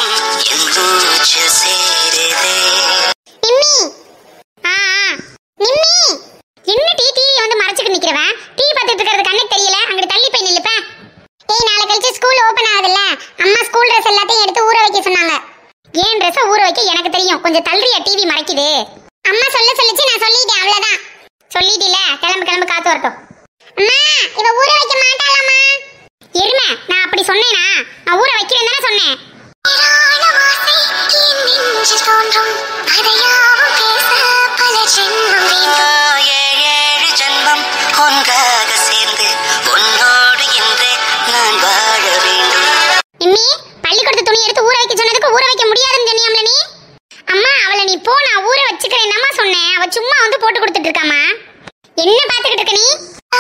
நேரம் என் மூச்சு சேருதே நிம்மி ஆ ஆ. நிம்மி என்ன டீ டிவி வந்து மறைச்சிட்டு நிக்கிறவன் டீ பார்த்துட்டு இருக்கிறது கண்ணுக்கு தெரியல அங்கிட்டு தள்ளி போய் நில்லுப்ப ஏய் நாளை கழிச்சு ஸ்கூல் ஓபன் ஆகுதுல்ல அம்மா ஸ்கூல் ட்ரெஸ் எல்லாத்தையும் எடுத்து ஊற வைக்க சொன்னாங்க ஏன் ட்ரெஸ்ஸை ஊற வைக்க எனக்கு தெரியும் கொஞ்சம் தள்ளுறியா டிவி மறைக்குது அம்மா சொல்ல சொல்லிச்சு நான் சொல்லிட்டேன் அவ்வளவுதான் சொல்லிட்டில கிளம்பு கிளம்பு காத்து வரட்டும் அம்மா இவ ஊற வைக்க மாட்டாளாமா எருமை நான் அப்படி சொன்னேனா நான் ஊற வைக்கிறேன் தானே சொன்னேன் ஏழேழு ஜென்மம் ஒன்றாக சேர்ந்து உன்னோடு இன்றே நான் வாழ வேண்டும் நிம்மி பள்ளிக்கூடத்து துணி எடுத்து ஊற வைக்க சொன்னதுக்கு ஊற வைக்க முடியாதுன்னு சொன்னியாம்ல நீ அம்மா அவளை நீ போ நான் ஊற வச்சுக்கிறேன் சொன்னேன் அவ சும்மா வந்து போட்டு கொடுத்துட்டு இருக்காமா என்ன பாத்துக்கிட்டு இருக்க நீ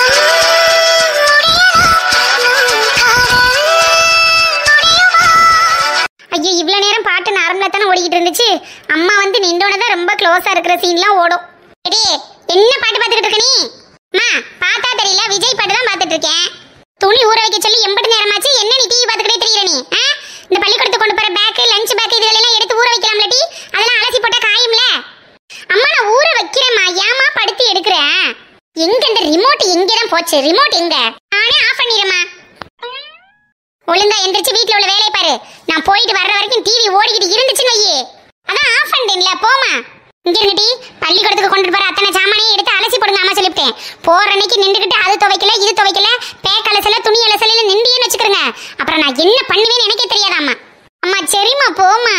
ஐயோ இவ்வளவு நேரம் பாட்டு நார்மலா தானே ஓடிக்கிட்டு இருந்துச்சு அம்மா வந்து நின்றோட தான் ரொம்ப க்ளோஸா இருக்கிற சீன்லாம் ஓடும் எடி என்ன பாட்டு பாத்துக்கிட்டு இருக்க நீ அம்மா பார்த்தா தெரியல விஜய் பாட்டு தான் பாத்துட்டு இருக்கேன் துணி ஊற வைக்க சொல்லி எண்பது நேரமாச்சு என்ன நீ டிவி பார்த்துக்கிட்டே தெரியற நீ ஆ? இந்த பள்ளிக்கூடத்துக்கு கொண்டு போற பேக் லஞ்ச் பேக் இதுல எல்லாம் எடுத்து ஊற வைக்கலாம்ல டி அதெல்லாம் அலசி போட்டா காயும்ல அம்மா நான் ஊற வைக்கிறேம்மா ஏமா படுத்து எடுக்கிறேன் எங்க இந்த ரிமோட் எங்க தான் போச்சு ரிமோட் எங்க நானே ஆஃப் பண்ணிடுறேம்மா ஒழுங்கா எந்திரிச்சு வீட்ல உள்ள வேலையை பாரு நான் போயிட்டு வர்ற வரைக்கும் டிவி ஓடிக்கிட்டு இருந்துச்சுன்னு வையே அதான் ஆஃப் பண்ணிட்டேன்ல போமா இங்க இருங்கடி பள்ளிக்கூடத்துக்கு கொண்டுட்டு போற அத்தனை சாமானையும் எடுத்து அலசி போடுங்க அம்மா சொல்லிவிட்டேன் போற அன்னைக்கு நின்றுகிட்டு அது துவைக்கல இது துவைக்கல பேக் அலசல துணி அலசல நின்றியன்னு வச்சுக்கிறேங்க அப்புறம் நான் என்ன பண்ணுவேன்னு எனக்கே தெரியாதாம்மா அம்மா சரிம்மா போமா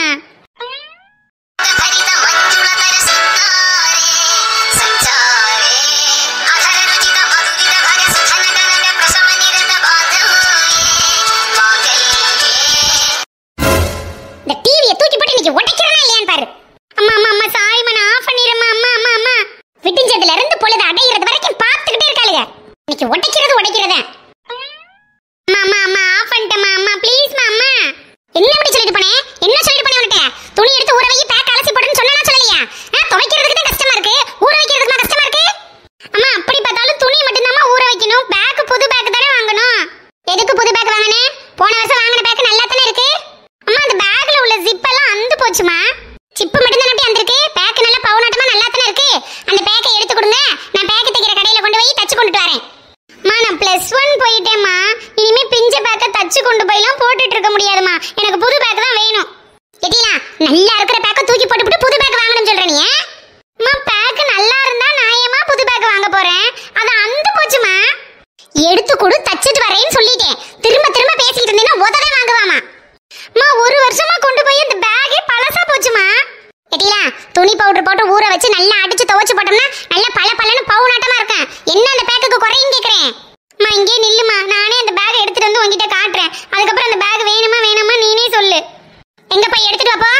இந்த டிவியை தூக்கி போட்டு இன்னைக்கு உடைக்கிறனா இல்லையான்னு பாரு அம்மா அம்மா அம்மா சாரிம்மா நான் ஆஃப் பண்ணிடுறேம்மா அம்மா அம்மா அம்மா விடிஞ்சதுல இருந்து பொழுது அடையிறது வரைக்கும் பார்த்துக்கிட்டே இருக்காளுங்க இன்னைக்கு உடைக்கிறது உடைக்கிறதா அம்மா அம்மா அம்மா ஆஃப் பண்ணிட்டேம்மா அம்மா ப்ளீஸ்மா அம்மா என்ன அப்படி சொல்லிட்டு போனேன் என்ன சொல்லிட்டு போனேன் உன்கிட்ட துணி எடுத்து ஊற வை பேக் அலசி போடுன்னு சொன்னா சொல்லலையா ஆ, துவைக்கிறதுக்கு தான் கஷ்டமா இருக்கு ஊற வைக்கிறதுக்கு கஷ்டமா இருக்கு அம்மா அப்படி பார்த்தாலும் துணி மட்டும்தாம்மா ஊற வைக்கணும் பேக் புது பேக் தானே வாங்கணும் எதுக்கு புது பேக் வாங்கினேன் போன வருஷம் வாங்கின பேக் நல்லா தானே இருக்கு அம்மா அந்த பேக்ல உள்ள ஜிப் எல்லாம் அந்து போச்சுமா சிப்பு மட்டும் தானே அப்படி அந்திருக்கு பேக் நல்லா பவுனாட்டமா நல்லா தானே இருக்கு அந்த பேக்கை எடுத்து கொடுங்க நான் பேக் தைக்கிற கடையில கொண்டு போய் தச்சு கொண்டுட்டு வரேன் அம்மா நான் பிளஸ் ஒன் போயிட்டேம்மா இனிமே பிஞ்ச பேக்கை தச்சு கொண்டு போய்லாம் போட்டுட்டு இருக்க முடியாதும்மா எனக்கு புது பேக் தான் வேணும் எதிலா நல்லா இருக்கிற பேக்கை தூக்கி போட்டுவிட்டு புது பேக் வாங்கணும்னு சொல்ற நீ அம்மா பேக் நல்லா இருந்தா நான் ஏமா புது பேக் வாங்க போறேன் அது அந்து போச்சுமா எடுத்து கொடு தச்சிட்டு வரேன்னு சொல்லிட்டேன் திரும்ப திரும்ப பேசிக்கிட்டு இருந்தீங்கன்னா உதவே வாங்குவாமா அம்மா ஒரு வருஷமா கொண்டு போய் அந்த பேக்கே பழசா போச்சுமா எட்டிலா துணி பவுடர் போட்டு ஊற வச்சு நல்லா அடிச்சு துவைச்சு போட்டோம்னா நல்லா பல பலன்னு பவுனாட்டமா இருக்கும் என்ன அந்த பேக்குக்கு குறையும் கேக்குறேன் அம்மா இங்கே நில்லுமா நானே அந்த பேக் எடுத்துட்டு வந்து உங்ககிட்ட காட்டுறேன் அதுக்கப்புறம் அந்த பேக் வேணுமா வேணாமா நீனே சொல்லு எங்க போய் எடுத்துட்டு வாப்பா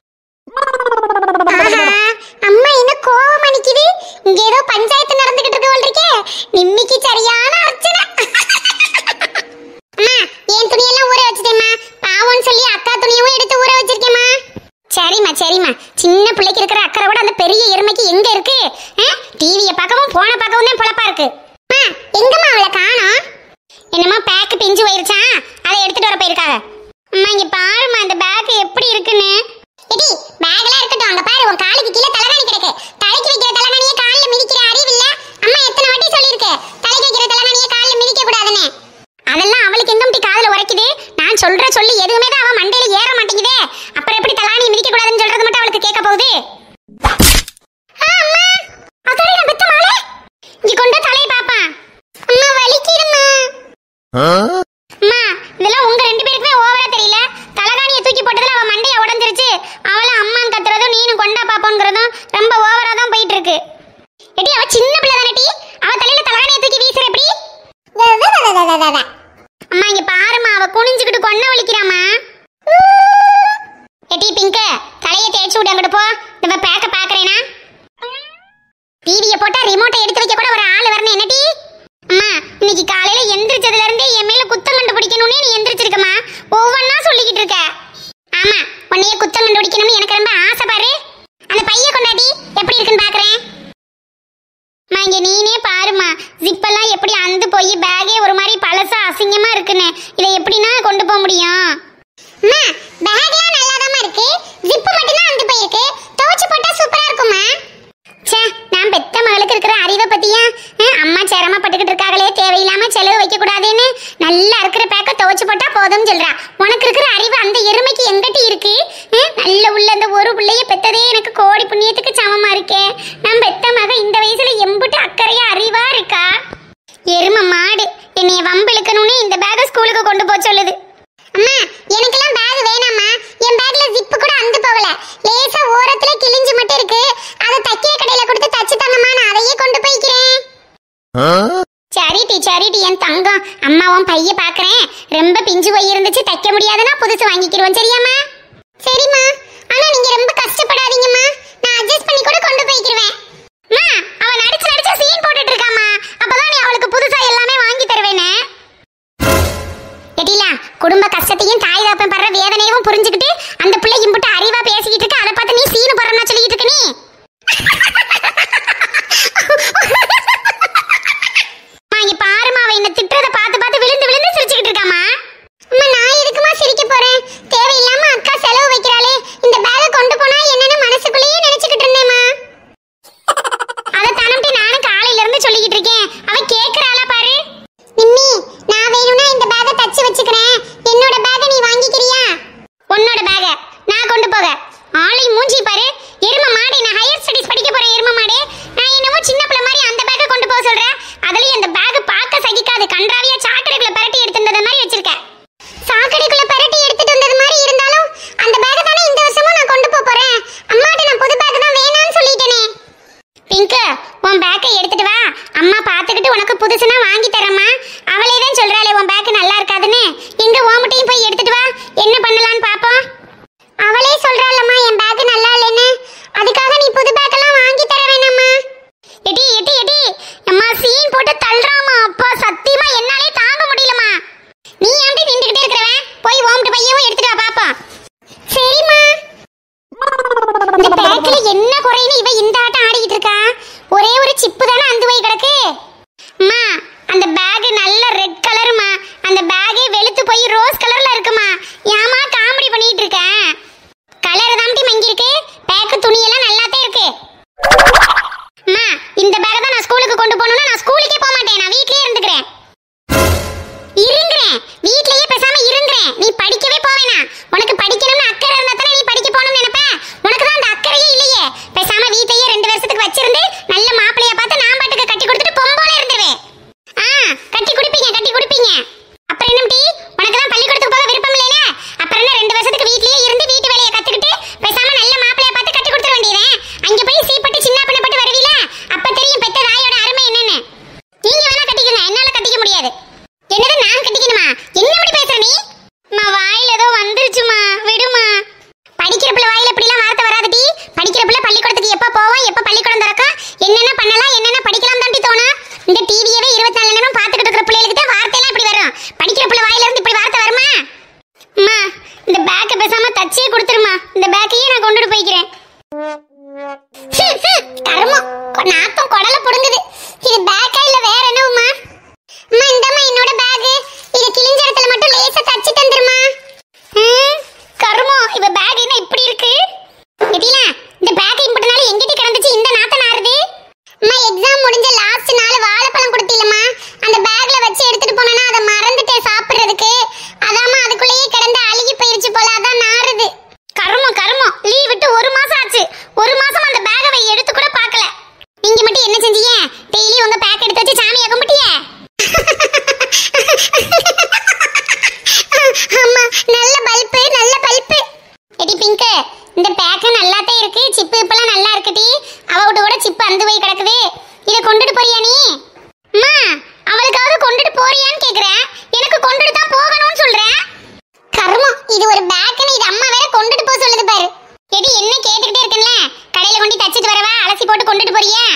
ஆஹா, அம்மா என்ன கோவம் அடிக்குது இங்க ஏதோ பஞ்சாயத்து நடந்துகிட்டு இருக்கு போல் இருக்கே நிம்மிக்கு சரியான அர்ச்சனை அம்மா என் துணியெல்லாம் ஊற வச்சுட்டேம்மா பாவம்னு சொல்லி அக்கா துணியவும் எடுத்து ஊற வச்சிருக்கேம்மா சரிம்மா சரிம்மா சின்ன பிள்ளைக்கு இருக்கிற அக்கறை கூட அந்த பெரிய எருமைக்கு எங்க இருக்கு டிவியை பார்க்கவும் போனை பார்க்கவும் தான் பொழப்பா இருக்கு அம்மா எங்கம்மா அவளை காணோம் என்னமோ பேக் பிஞ்சு போயிருச்சா அதை எடுத்துட்டு வர போயிருக்காங்க அம்மா இங்க பாரும்மா இந்த பேக் எப்படி இருக்குன்னு எடி பேக்லாம் இருக்கட்டும் அங்க பாரு உன் காலுக்கு கீழே தலைகாணி கிடக்கு தலைக்கு வைக்கிற தலைகாணியை கால்ல மிதிக்கிற அறிவு இல்ல அம்மா எத்தனை வாட்டி சொல்லிருக்கு தலைக்கு வைக்கிற தலைகாணியை கால்ல மிதிக்க கூடாதுன்னு அதெல்லாம் அவளுக்கு எங்க முட்டி காதுல உரைக்குது நான் சொல்ற சொல்லி எதுவுமே தான் அவன் மண்டையில ஏற மாட்டேங்குதே அப்புறம் எப்படி தலானி மிதிக்க கூடாதுன்னு சொல்றது மட்டும் அவளுக்கு கேட்க போகுது ஆ, அம்மா அதோட நான் பெத்த மாலை இங்க கொண்டு வா தலையை பாப்பா அம்மா வலிக்குதும்மா அம்மா இதெல்லாம் உங்க ரெண்டு பேருக்குமே ஓவரா தெரியல தலகாணியை தூக்கி போட்டதுல அவ மண்டைய உடைஞ்சிருச்சு அவளும் அம்மான் கத்துறதும் நீனும் கொண்டா பாப்போங்கிறதும் ரொம்ப ஓவரா தான் போயிட்டு இருக்கு எடி அவ சின்ன பிள்ளை தானே டி அவ தலையில தலகாணியை தூக்கி வீசுற எப்படி அம்மா இங்க பாரும்மா அவ குனிஞ்சுக்கிட்டு கொன்ன வலிக்கிறாமா எடி பிங்க தலையை தேய்ச்சி விடு அங்கிட்டு போ நம்ம பேக்க பாக்குறேனா டிவியை போட்டா ரிமோட்டை எடுத்து வைக்க கூட ஒரு ஆள் வரணும் என்னடி அம்மா இன்னைக்கு காலையில எந்திரிச்சதுல இருந்தே என் மேல குத்தம் கண்டுபிடிக்கணும்னு நீ எந்திரிச்சிருக்கமா ஒவ்வொன்னா சொல்லிக்கிட்டு இருக்க ஆமா உன்னைய குத்தம் கண்டுபிடிக்கணும்னு எனக்கு ரொம்ப ஆசை பாரு அந்த பைய கொண்டாடி எப்படி இருக்குன்னு பாக்குறேன் அம்மா இங்க நீனே பாருமா ஜிப்பெல்லாம் எப்படி அந்து போய் பேக்கே ஒரு மாதிரி பழசா அசிங்கமா இருக்குன்னு இதை எப்படின்னா கொண்டு போக முடியும் அம்மா பேக்லாம் நல்லா போதும்னு சொல்றா உனக்கு இருக்கிற அறிவு அந்த எருமைக்கு எங்கிட்ட இருக்கு ஹம், நல்ல உள்ள அந்த ஒரு பிள்ளைய பெத்ததே எனக்கு கோடி புண்ணியத்துக்கு சமமா இருக்கே நான் பெத்த மக இந்த வயசுல எம்புட்டு அக்கறையா அறிவா இருக்கா எருமை மாடு என்னைய வம்பிழுக்கணும்னு இந்த பேக ஸ்கூலுக்கு கொண்டு போக சொல்லுது அம்மா எனக்கெல்லாம் பேக் வேணாம்மா என் பேக்ல ஜிப்பு கூட அந்து போகல லேசா ஓரத்துல கிழிஞ்சு மட்டும் இருக்கு அதை தைக்கிற கடையில கொடுத்து தச்சு தங்கம்மா நான் அதையே கொண்டு போய்க்கிறேன் சரிடி சரிடி என் தங்கம் அம்மாவும் பைய பாக்குறேன் ரொம்ப பிஞ்சு போய் இருந்துச்சு தைக்க முடியாதுன்னா புதுசு வாங்கிக்கிருவோம் சரியாம்மா சரிம்மா ஆனா நீங்க ரொம்ப கஷ்டப்படாதீங்கம்மா நான் அட்ஜஸ்ட் பண்ணி கூட கொண்டு போய்க்கிருவேன் அம்மா அவ நடிச்சு நடிச்சு சீன் போட்டுட்டு இருக்காம்மா அப்பதான் நீ அவளுக்கு புதுசா எல்லாமே வாங்கி தருவேனே எடிலா குடும்ப கஷ்டத்தையும் தாய் தாப்பன் படுற வேதனையும் புரிஞ்சுக்கிட்டு அந்த பிள்ளை இம்புட்டு அறிவா பேசிக்கிட்டு இருக்கு அதை பார்த்து நீ சீனு போறனா சொல்லிட்டு இருக்க நீ அம்மா, இங்க பாரும்மா அவ என்ன திட்டுறத பார்த்து பார்த்து விழுந்து விழுந்து சிரிச்சுக்கிட்டு இருக்காமா அம்மா நான் எதுக்குமா சிரிக்க போறேன் தேவையில்லாம அக்கா செலவு வைக்கிறாளே இந்த பேக கொண்டு போனா என்னன்னு மனசுக்குள்ளேயே நினைச்சுக்கிட்டு இருந்தேம்மா அத தனம்டி நானும் காலையில இருந்து சொல்லிக்கிட்டு இருக்கேன் அவ கேக்குறாளா பாரு நிம்மி நான் வேணும்னா இந்த பேக தச்சு வச்சுக்கிறேன் என்னோட பேக நீ வாங்கிக்கிறியா உன்னோட பேக நான் கொண்டு போக ஆளை மூஞ்சி பாரு எரும மாடு நான் ஹையர் ஸ்டடீஸ் படிக்க போறேன் எரும மாடு நான் என்னமோ சின்ன பிள்ளை மாதிரி அந்த பேக்க கொண்டு போக சொல்றேன் அதுலயும் அந்த பேக் பார்க்க சகிக்காது கன்றாவியா சாக்கடைக்குள்ள பரட்டி எடுத்துட்டு மாதிரி வச்சிருக்க சாக்கடைக்குள்ள பரட்டி எடுத்துட்டு வந்தது மாதிரி இருந்தாலும் அந்த பேக் தானே இந்த வருஷமும் நான் கொண்டு போக போறேன் அம்மாட்ட நான் புது பேக் தான் வேணாம்னு சொல்லிட்டேனே பிங்கு உன் பேக்கை எடுத்துட்டு வா அம்மா பார்த்துக்கிட்டு உனக்கு புதுசுனா வாங்கி தரேம்மா அவளே தான் சொல்றாளே உன் பேக் நல்லா இருக்காதுன்னு எங்க ஓமட்டையும் போய் எடுத்துட்டு வா என்ன பண்ணலாம்னு பாப்போம் அவளே சொல்றாளம்மா என் பேக் நல்லா இல்லைன்னு அதுக்காக நீ புது பேக் எல்லாம் வாங்கி தர வேணாம்மா எடி எடி எடி அம்மா சீன் போட்டு தள்ளுறாமா அப்பா சத்தியமா என்னாலே தாங்க முடியலம்மா நீ ஏன்டி நின்றுகிட்டே இருக்கிறவன் போய் ஓமட்டு பையவும் எடுத்துட்டு வா பாப்போம் சரிம்மா இந்த பேக்ல என்ன குறைன்னு இவ இந்த ஆட்டம் ஆடிக்கிட்டு இருக்கா ஒரே ஒரு சிப்பு தானே அந்து போய் கிடக்கு அம்மா அந்த பேக் நல்ல ரெட் கலருமா அந்த பேக்கே வெளுத்து போய் ரோஸ் கலர்ல இருக்குமா ஏமா காமெடி பண்ணிட்டு இருக்க கலர் தாண்டி மங்கி இருக்கு பேக் துணி எல்லாம் நல்லாத்தே இருக்கு அம்மா இந்த பேக் தான் நான் ஸ்கூலுக்கு கொண்டு போகணும்னா நான் ஸ்கூலுக்கே போக மாட்டேன் நான் வீட்லயே இருந்துக்கிறேன் இருங்குறேன் வீட்லயே பேசாம இருங்குறேன் நீ படிக்கவே போவேனா உனக்கு படிக்கணும்னு அக்கறை இருந்தா தானே நீ படிக்க போகணும்னு நினைப்ப உனக்கு தான் அந்த அக்கறையே இல்லையே பேசாம வீட்லயே ரெண்டு வருஷத்துக்கு வச்சிருந்து நல்ல மாப்பிளைய பார்த்து நான் பாட்டுக்கு கட்டி கொடுத்துட்டு பொம்போல இருந்துருவேன் ஆ கட்டி குடிப்பீங்க கட்டி குடிப்பீங்க அப்புறம் என்னம்டி உனக்கு தான் பள்ளிக்கூடத்துக்கு போக விருப்பம் இல்லைல அப்புறம் என்ன ரெண்டு வருஷத்துக்கு வீட்லயே இருந்து வீட்டு வேலையை கத்துக்கிட்டு பேசாம நல்ல மாப்பிளைய பார்த்து கட்டி கொடுத்துட வேண்டியதே அங்க போய் சீப்பட்டு சின்ன பண்ணப்பட்டு வருவீல அப்ப தெரியும் பெத்த தாயோட அருமை என்னன்னு நீங்க வேணா கட்டிக்கங்க என்னால கட்டிக்க முடியாது என்னது நான் கட்டிக்கணுமா என்ன இப்படி பேசுற நீ அம்மா வாயில ஏதோ வந்துருச்சுமா விடுமா படிக்கிற பிள்ளை வாயில இப்படிலாம் வார்த்தை வராதுடி படிக்கிற பிள்ளை பள்ளிக்கூடத்துக்கு எப்ப போவோம் எப்ப பள்ளிக்கூடம் திறக்கும் என்னென்ன பண்ணலாம் என்னென்ன படிக்கலாம் தாண்டி தோணும் இந்த டிவியவே இருபத்தி நாலு நேரம் பார்த்துக்கிட்டு இருக்கிற பிள்ளைகளுக்கு தான் வார்த்தையெல்லாம் இப்படி வரும் படிக்கிற பிள்ளை வாயில இருந்து இப்படி வார்த்தை வருமா அம்மா இந்த பேக்கை பேசாம தச்சே கொடுத்துருமா இந்த பேக்கையே நான் கொண்டுட்டு போய்க்கிறேன் ஹம், ஹம், கருமம் கொ- நாத்தம் குடல புடுங்குது இது பேக்கா இல்ல வேற என்னவுமா அம்மா இந்தம்மா என்னோட பேக் இது கிழிஞ்ச இடத்துல மட்டும் லேசா தச்சு தந்துருமா ம், கருமம் இவ பேக் என்ன இப்படி இருக்கு எதில இந்த பேக் இப்படி நாள் எங்கிட்ட கிடந்துச்சு இந்த நாத்த நாறுது அம்மா எக்ஸாம் முடிஞ்ச லாஸ்ட் நாள் வாழைப்பழம் கொடுத்தீலம்மா அந்த பேக்ல வச்சு எடுத்துட்டு போனேன்னா அதை மறந்துட்டேன் சாப்பிடுறதுக்கு அதாம்மா அதுக்குள்ளேயே கிடந்து அழுகி போயிருச்சு போல அதான் நாறுது கருமம் கருமம் லீவ் விட்டு ஒரு மாசம் ஆச்சு ஒரு மாசம் அந்த பேகை எடுத்து கூட பார்க்கல நீங்க மட்டும் என்ன செஞ்சீங்க டெய்லி உங்க பேக் எடுத்து வச்சு சாமியை கும்பிட்டியே அம்மா நல்ல பல்பு நல்ல பல்பு எடி பிங்க் இந்த பேக் நல்லாத்தே இருக்கு சிப்பு இப்பெல்லாம் நல்லா இருக்குடி அவ விட்டு கூட சிப்பு அந்த போய் கிடக்குது இத கொண்டுட்டு போறியா நீ அம்மா அவளுக்காவது கொண்டுட்டு போறியான்னு கேக்குறேன் எனக்கு கொண்டுட்டு தான் போகணும்னு சொல்றேன் கர்மம் இது ஒரு பேக்னு இது அம்மா வேற கொண்டுட்டு போக சொல்லுது பாரு எடி என்ன கேட்டுக்கிட்டே இருக்கேன்ல கடையில கொண்டு தச்சிட்டு வரவா அலசி போட்டு கொண்டுட்டு போறியா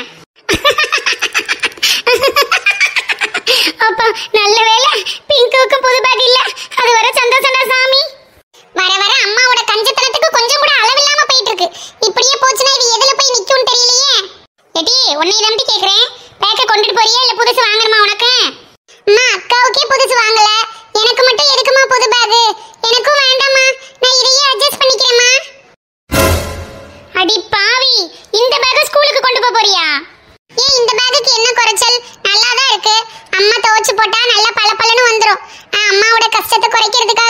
அப்பா நல்ல வேளை பிங்குக்கு புது பேக் இல்ல அது வர சந்தோஷம்டா சாமி வர வர அம்மாவோட கஞ்சத்தனத்துக்கு கொஞ்சம் கூட அளவில்லாம போயிட்டு இருக்கு இப்படியே போச்சுன்னா இது எதுல போய் நிக்கும்னு தெரியலையே எடி உன்னை நம்பி கேக்குறேன் பேக்க கொண்டுட்டு போறியா இல்ல புதுசு வாங்கணுமா உனக்கு அம்மா அக்காவுக்கே புதுசு வாங்கல எனக்கு மட்டும் எதுக்குமா புது பேக் எனக்கும் வேண்டாம்மா நான் இதையே அட்ஜஸ்ட் பண்ணிக்கிறேம்மா அடி பாவி இந்த பேக் ஸ்கூலுக்கு கொண்டு போக போறியா ஏன் இந்த பேக்குக்கு என்ன குறைச்சல் நல்லா தான் இருக்கு அம்மா துவைச்சு போட்டா நல்லா பளபளன்னு வந்துரும் நான் அம்மாவோட கஷ்டத்தை குறைக்கிறதுக்காக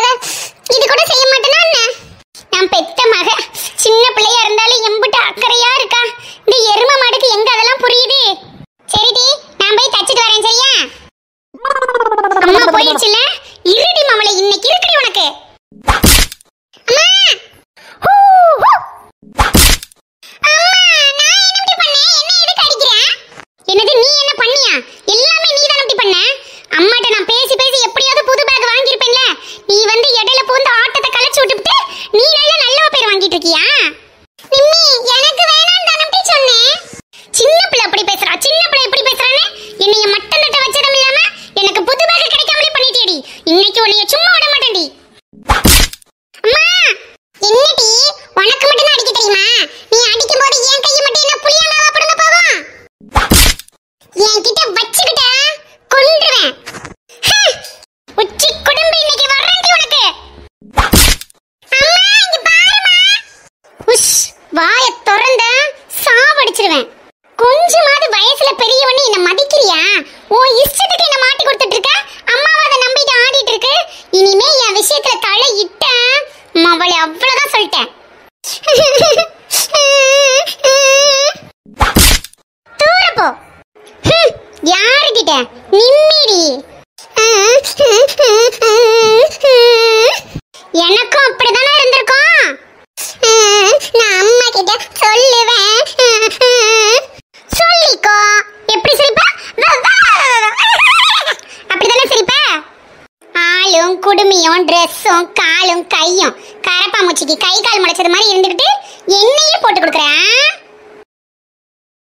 உஷ் வாய திறந்த சாவடிச்சிருவேன் கொஞ்சமாவது வயசுல பெரியவன்னு என்ன மதிக்கிறியா உன் இஷ்டத்துக்கு என்ன மாட்டி கொடுத்துட்டு இருக்க அம்மாவை அதை நம்பிட்டு ஆடிட்டு இருக்கு இனிமே என் விஷயத்துல தலை இட்ட அவளை அவ்வளவுதான் சொல்லிட்டேன் தூர போ ஹம், யாருகிட்ட நிம்மிடி எனக்கும் அப்படிதானே இருந்திருக்கும் நான் அம்மா கிட்ட சொல்லுவேன் சொல்லிக்கோ எப்படி சிரிப்ப அப்படிதானே சிரிப்ப ஆளும் குடுமியும் ட்ரெஸ்ஸும் காலும் கையும் கரப்பாம்பூச்சிக்கு கை கால் முளைச்சது மாதிரி இருந்துக்கிட்டு என்னையே போட்டு கொடுக்குறேன்